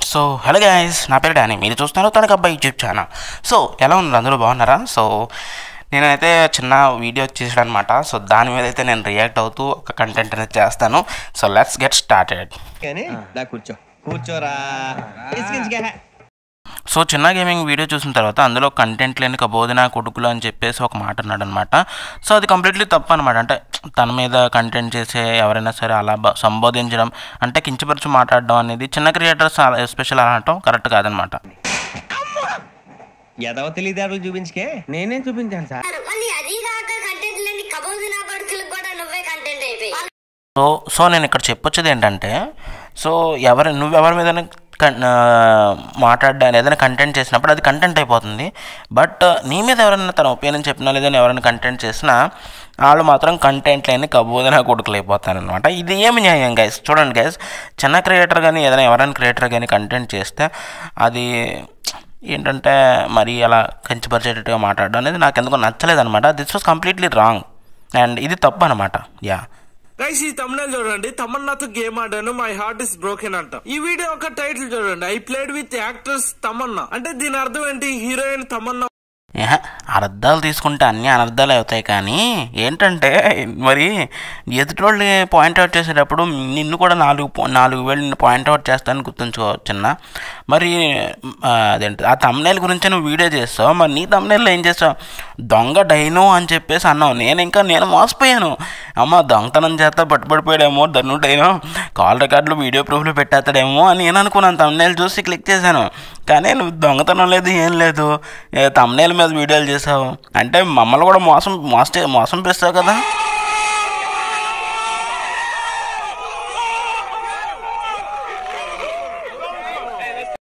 so hello guys నా పేరు Danny మీరు చూస్తున్నారు తనకు అబ్బాయి యూట్యూబ్ ఛానల్ సో ఎలా ఉన్నారు అందరూ బాగున్నారా సో నేనైతే చిన్న వీడియో చేసాడు అనమాట సో దాని మీద అయితే నేను రియాక్ట్ అవుతూ ఒక కంటెంట్ అనేది చేస్తాను సో లెట్స్ గెట్ స్టార్టెడ్ కానీ దా కూర్చో కూర్చోరా ఇసికించుకే సో చిన్న గేమింగ్ వీడియో చూసిన తర్వాత అందులో కంటెంట్ లేని కబోదిన కొడుకులు అని చెప్పేసి ఒక మాట అన్నాడు అనమాట సో అది కంప్లీట్లీ తప్పు అనమాట అంటే తన మీద కంటెంట్ చేసే ఎవరైనా సరే అలా బ- సంబోధించడం అంటే కించపరిచి మాట్లాడడం అనేది చిన్న క్రియేటర్స్ ఎస్పెషల్ అలా అనటం కరెక్ట్ కాదనమాట ఎదవ తెలివితేటలు చూపించుకే నేనేం చూపించాను సార్ మళ్ళీ అది కాక కంటెంట్ లేని కబోదిన బడుకులకు కూడా నువ్వే కంటెంట్ అయిపోయి సో సో నేను ఇక్కడ చెప్పొచ్చేది ఏంటంటే సో ఎవరి నువ్వు ఎవరి మీద మాట్లాడడానికి ఏదైనా కంటెంట్ చేసినప్పుడు అది కంటెంట్ అయిపోతుంది బట్ నీ మీద ఎవరైనా తన ఒపీనియన్ చెప్పినా లేదని ఎవరైనా కంటెంట్ చేసినా వాళ్ళు మాత్రం కంటెంట్ లేని కబోదన కొడుకులు అయిపోతారనమాట ఇది ఏమి న్యాయం గైస్ చూడండి గైస్ చిన్న క్రియేటర్ కానీ ఏదైనా ఎవరైనా క్రియేటర్ కానీ కంటెంట్ చేస్తే అది ఏంటంటే మరీ అలా కంచిపరిచేటట్టుగా మాట్లాడడం అనేది నాకు ఎందుకు నచ్చలేదు అనమాట this was completely wrong and ఇది తప్పు అనమాట యా గైస్ ఈ తమిళ చూడండి తమన్నాతో గేమ్ ఆడాను మై హార్ట్ ఇస్ బ్రోకెన్ అంట ఈ వీడియో ఒక టైటిల్ చూడండి I played with actors Tamannaah అంటే దీని అర్థం ఏంటి హీరోయిన్ తమన్నా ఏహ, అర్థాలు తీసుకుంటే అన్ని అనర్థాలు అవుతాయి కానీ ఏంటంటే మరి ఎదుటోళ్ళని పాయింట్అవుట్ చేసేటప్పుడు నిన్ను కూడా నాలుగు పా- నాలుగు వేలు నిన్ను పాయింట్అవుట్ చేస్తానని గుర్తుంచుకో చిన్న మరి ఆ, అదేంటి ఆ తమ్నేల్ గురించి నువ్వు వీడియో చేస్తావు మరి నీ తమ్నేల్లో ఏం చేస్తావు దొంగ డైనో అని చెప్పేసి అన్నావు నేను ఇంకా నేను మోసపోయాను అమ్మ దొంగతనం చేస్తా పట్టుబడిపోయాడేమో ధను డైనో కాల్ రికార్డులు వీడియో ప్రూఫ్లు పెట్టేస్తాడేమో అని నేను అనుకున్నాను తమ్నేల్ చూసి క్లిక్ చేశాను కానీ నువ్వు దొంగతనం లేదు ఏం లేదు తమ్నేల్ మీద వీడియోలు చేసావు అంటే మమ్మల్ని కూడా మోసం మోసం మోసం చేస్తావు కదా